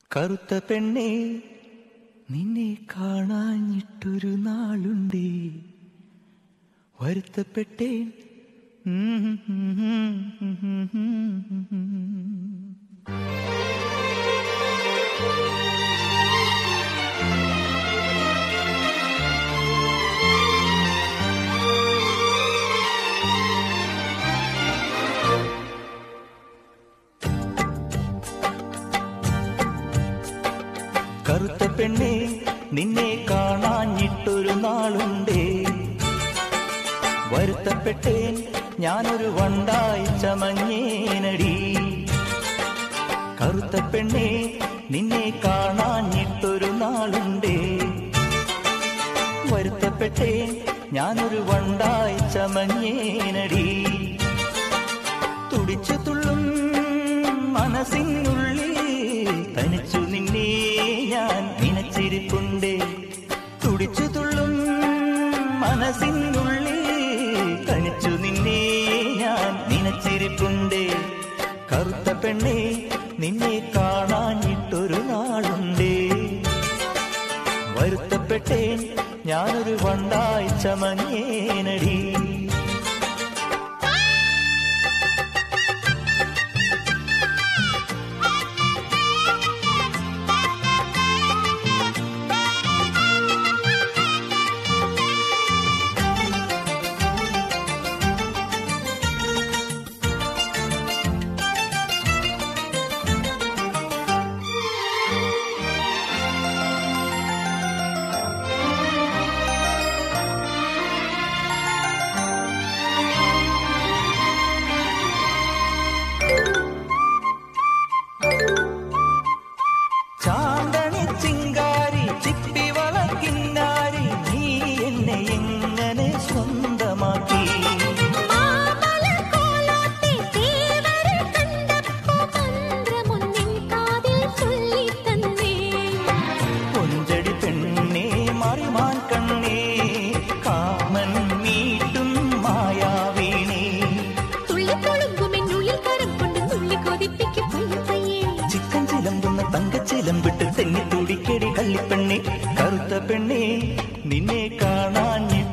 കറുത്ത പെണ്ണെ നിന്നെ കാണാഞ്ഞിട്ടൊരു നാളുണ്ടേ വരുത്തപ്പെട്ടേൻ കറുത്ത പെണ്ണെ നിന്നെ കാണാഞ്ഞിട്ടൊരു നാളുണ്ടേ വരുത്തപ്പെട്ടേൻ ഞാനൊരു വണ്ടായി ചമഞ്ഞേനടി കറുത്ത പെണ്ണെ നിന്നെ കാണാഞ്ഞിട്ടൊരു നാളുണ്ടേ വരുത്തപ്പെട്ടേൻ ഞാനൊരു വണ്ടായി ചമഞ്ഞേനടി തുടിച്ചു തുള്ളും മനസ്സിനുള്ളിൽ തനിച്ചു നിന്നെ ഞാൻ നിനച്ചിരിപ്പുണ്ട് തുടിച്ചു തുള്ളും മനസ്സിനുള്ളിൽ തനിച്ചു നിന്നെ ഞാൻ നിനച്ചിരിപ്പുണ്ട് കറുത്ത പെണ്ണെ നിന്നെ കാണാഞ്ഞിട്ടൊരു നാളുണ്ടേ വരുത്തപ്പെട്ടേൻ ഞാനൊരു വണ്ടായി ചമഞ്ഞേനടി ചാന്തണി ചിങ്കാരി ചിപ്പി വളക്കിന്നാരി നീ എന്നെ എങ്ങനെ സ്വന്തമാക്കി മാമലക്കോലോത്തെ തേവരെ കണ്ടപ്പോ മന്ത്രമൊന്നിൻ കാതിൽ ചൊല്ലിത്തന്നേ. കൊഞ്ചടി പെണ്ണേ മറിമാൻ കണ്ണേ കാമൻ മീട്ടും മായാവീണേ തുള്ളിത്തുളുമ്പുമെന്നുള്ളിൽ കരം കൊണ്ട് നുള്ളി കൊതിപ്പിക്കും പയ്യെ പയ്യെ. ചിക്കൻ ചിലമ്പുന്ന തങ്കച്ചിലമ്പിട്ട് തെന്നി തുടിക്കടി കള്ളിപ്പെണ്ണേ കറുത്ത പെണ്ണേ നിന്നെ കാണാഞ്ഞിട്ട്